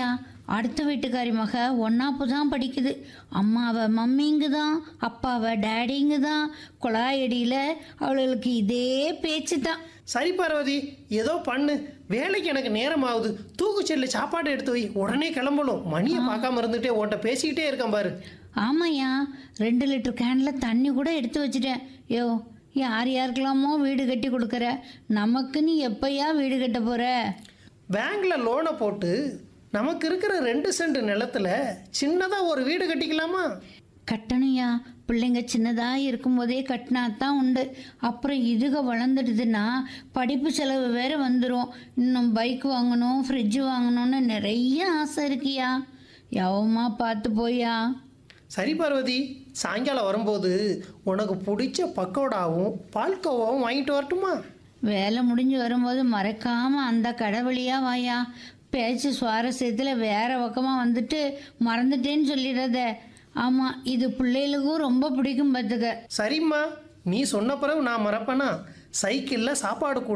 இல்லையா அடுத்த வீட்டுக்காரி மக ஒன்னாப்பு தான் படிக்குது அம்மாவை மம்மிங்கு தான் அப்பாவை டேடிங்கு தான் குழாயடியில் அவளுக்கு இதே பேச்சு தான் சரி பார்வதி ஏதோ பண்ணு வேலைக்கு எனக்கு நேரம் ஆகுது தூக்குச்செல்ல சாப்பாடு எடுத்து வை உடனே கிளம்பணும் மணியை பார்க்காம இருந்துட்டே உன்கிட்ட பேசிக்கிட்டே இருக்கேன் பாரு ஆமாய்யா ரெண்டு லிட்டர் கேனில் தண்ணி கூட எடுத்து வச்சுட்டேன் யோ யார் யாருக்கெல்லாமோ வீடு கட்டி கொடுக்குற நமக்கு நீ எப்பயா வீடு கட்ட போற பேங்க்ல லோனை போட்டு நமக்கு இருக்கிற ரெண்டு சென்ட் நிலத்துல சின்னதா ஒரு வீடு கட்டிக்கலாமா கட்டணும்யா பிள்ளைங்க சின்னதாக இருக்கும்போதே கட்டினா தான் உண்டு அப்புறம் இதுக வளர்ந்துடுதுன்னா படிப்பு செலவு வேற வந்துடும் இன்னும் பைக் வாங்கணும் ஃப்ரிட்ஜ் வாங்கணும்னு நிறைய ஆசை இருக்குயா எவமா பார்த்து போயா சரி பார்வதி சாயங்காலம் வரும்போது உனக்கு பிடிச்ச பக்கோடாவும் பால்கோவாவும் வாங்கிட்டு வரட்டுமா வேலை முடிஞ்சு வரும்போது மறக்காம அந்த கடை வழியா வாயா பேச்சு சுவாரஸ்யத்தில் வேற பக்கமாக வந்துட்டு மறந்துட்டேன்னு சொல்லிடாத ஆமாம் இது பிள்ளைகளுக்கும் ரொம்ப பிடிக்கும் பார்த்துக்க சரிம்மா நீ சொன்ன பிறகு நான் மறப்பேனா சைக்கிளில் சாப்பாடு கூட